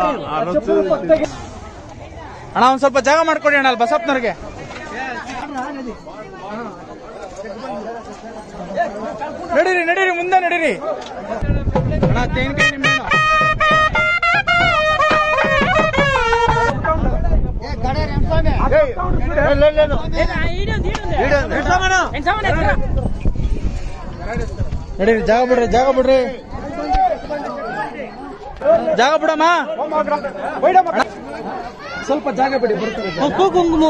ಅಣ್ಣ ಒಂದ್ ಸ್ವಲ್ಪ ಜಾಗ ಮಾಡ್ಕೊಡಿ ಅಣ್ಣ ಅಲ್ಲಿ ಬಸಪ್ಪನವ್ರಿಗೆ ನಡೀರಿ ನಡೀರಿ ಮುಂದೆ ನಡೀರಿ ಅಣ್ಣ ತೆಂಗಿನಕಾಯಿ ನಿಂಬೆ ಹಣ್ಣು. ನಡೀರಿ ಜಾಗ ಬಿಡ್ರಿ ಜಾಗ ಬಿಡ್ರಿ ಜಾಗ ಬಿಡಮ್ಮ ಅಣ್ಣ, ಸ್ವಲ್ಪ ಜಾಗ ಬಿಡಿ ಬರ್ತಾರೆ ಕುಂಕುಮ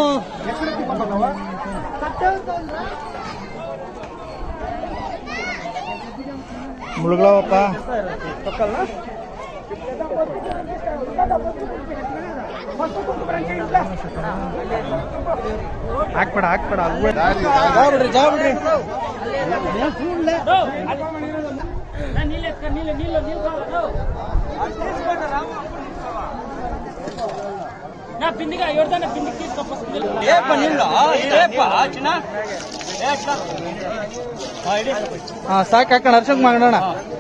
ಮುಳುಗ್ಲವಪ್ಪ ಹಾಕ್ಬೇಡ ಹಾಕ್ಬೇಡ ಅಲ್ಬೇಡ. ಜಾಗ ಬಿಡ್ರಿ ಜಾಗ ಬಿಡ್ರಿ నా పిండిగా ఎవరిదైనా పిండికి తీసుకొస్తుంది ಹಾ ಸಾಕು ಹಾಕೋಣ ಅರ್ಶಕ್ ಮಾಡೋಣ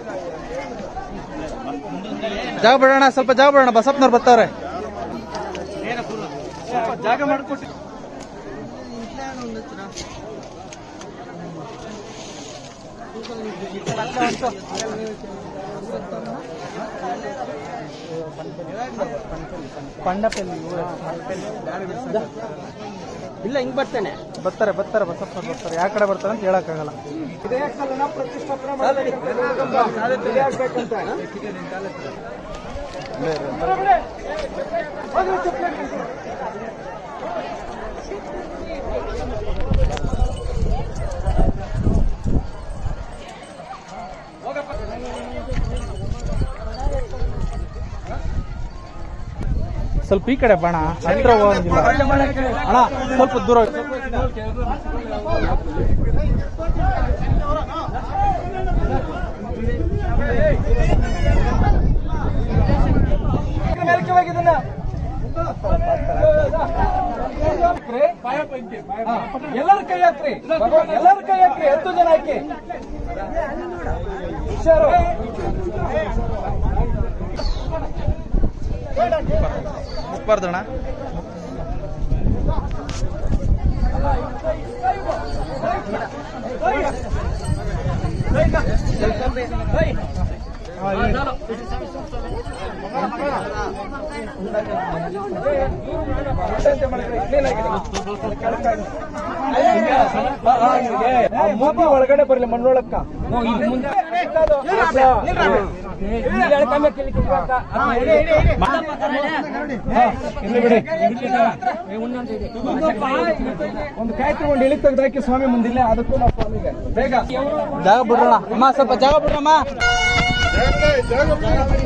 ಜಾಗ ಬಿಡೋಣ ಸ್ವಲ್ಪ ಜಾಗ ಬಿಡೋಣ ಬಸಪ್ಪನವ್ರು ಬರ್ತಾವ್ರೆ ಜಾಗ ಮಾಡ್ಕೊಟ್ಟು ಪಂಡಪಲ್ಲಿ ಇಲ್ಲ ಹಿಂಗ್ ಬರ್ತೇನೆ ಬರ್ತಾರೆ ಬರ್ತಾರೆ ಬಸಪ್ಪನವ್ರು ಬರ್ತಾರೆ ಯಾವ ಕಡೆ ಬರ್ತಾರೆ ಅಂತ ಹೇಳಕ್ಕಾಗಲ್ಲ ಸ್ವಲ್ಪ ಈ ಕಡೆ ಬಾಣ ಹತ್ರ ಹೋಗಂಗಿಲ್ಲ ಅಣ್ಣ ಸ್ವಲ್ಪ ದೂರ ಹೋಗಿ. ಎಲ್ಲರ ಕೈ ಹಾಕ್ರಿ ಎಲ್ಲರ ಕೈ ಹಾಕ್ರಿ ಹತ್ತು ಜನ ಹಾಕಿ ಹುಷಾರು ಮುಗ್ಬಾರ್ದಣ್ಣ ಮೂತಿ ಒಳಗಡೆ ಬರ್ಲಿ ಮಣ್ಣೊಳಕ್ಕ ಇಲ್ಲಿ ಬಿಡಿ ಒಂದು ಕಾಯಿ ತಗೊಂಡು ಇಳಿ ತೆಗ್ದಾಕಿ ಸ್ವಾಮಿ ಮುಂದಿಲ್ಲ ಅದಕ್ಕೂ ನಾವು ಸ್ವಾಮಿಗೆ ಬೇಗ ಜಾಗ ಬಿಡ್ರಣ ಅಮ್ಮ ಸ್ವಲ್ಪ ಜಾಗ ಬಿಡ್ರಮ್ಮ ಜಾಗ